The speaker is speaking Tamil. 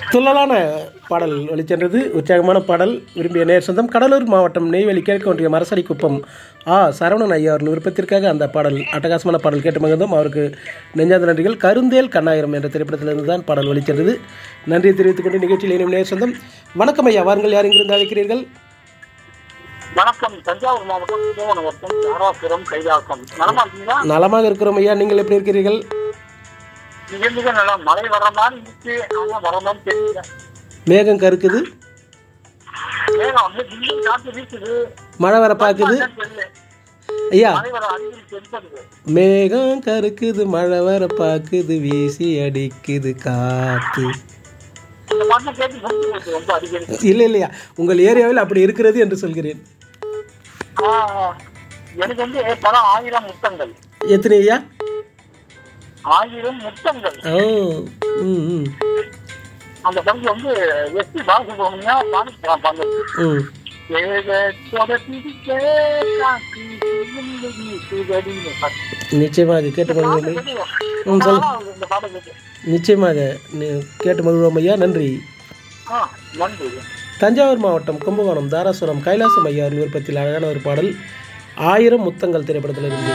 துள்ளலான பாடல் வெளிச்சென்றது உற்சாகமான பாடல் விரும்பிய நேர் சொந்தம் கடலூர் மாவட்டம் நெய்வேலி கிழக்கு ஒன்றிய மரசடி குப்பம் ஆ சரவணன் ஐயா அவர்கள் விருப்பத்திற்காக அந்த பாடல் அட்டகாசமான பாடல் கேட்டு மகிழ்ந்தோம் அவருக்கு நெஞ்சாத நன்றிகள் கருந்தேல் கண்ணாயிரம் என்ற திரைப்படத்திலிருந்து தான் பாடல் வெளிச்சென்றது நன்றியை தெரிவித்துக் கொண்டு நிகழ்ச்சியில் இணையும் நேர் சொந்தம் வணக்கம் ஐயா வாருங்கள் யார் இங்கிருந்து அழைக்கிறீர்கள் வணக்கம் தஞ்சாவூர் மாவட்டம் திருவனவட்டம் தாராசுரம் கைலாசம் நலமா இருக்கீங்களா நலமாக இருக்கிறோம் ஐயா நீங்கள் எப்படி இருக்கிறீர்கள் மிக மிக நல்லா மழை வர்ற மாதிரி இருந்துச்சு ஆனா வர மாதிரி தெரியல மேகம் கருக்குது மேகம் வந்து திடீர்னு காத்து வீசுது மழை வர பார்க்குது என்னன்னு தெரியல ஐயா மழை வர அறிகுறி தென்படுது மேகம் கருக்குது மழை வர பார்க்குது வீசி அடிக்குது காத்து இந்த பாட்டு கேட்டு முடிஞ்சு போச்சு ரொம்ப அடிக்கடி இல்லை இல்லையா உங்கள் ஏரியாவில் அப்படி இருக்கிறது என்று சொல்கிறேன் ஆ, எனக்கு வந்து படம் ஆயிரம் முத்தங்கள் எத்தனை ஐயா ஆயிரம் முத்தங்கள் ஓ ம் ம் அந்த படத்துல வந்து எஸ் பி பாலசுப்ரமணியா பாடிக்கிறான் பாங்க ம் நிச்சயமாக கேட்டு மகிழ்வோம் ம் சொல் இந்த பாடம் கேட்டு நிச்சயமாக நி- கேட்டு மகிழ்வோம் ஐயா நன்றி ஆ நன்றி தஞ்சாவூர் மாவட்டம் கும்பகோணம் தாராசுரம் கைலாசம் ஐயா அவர்கள் விருப்பத்தில் அழகான ஒரு பாடல் ஆயிரம் முத்தங்கள் திரைப்படத்தில் இருந்து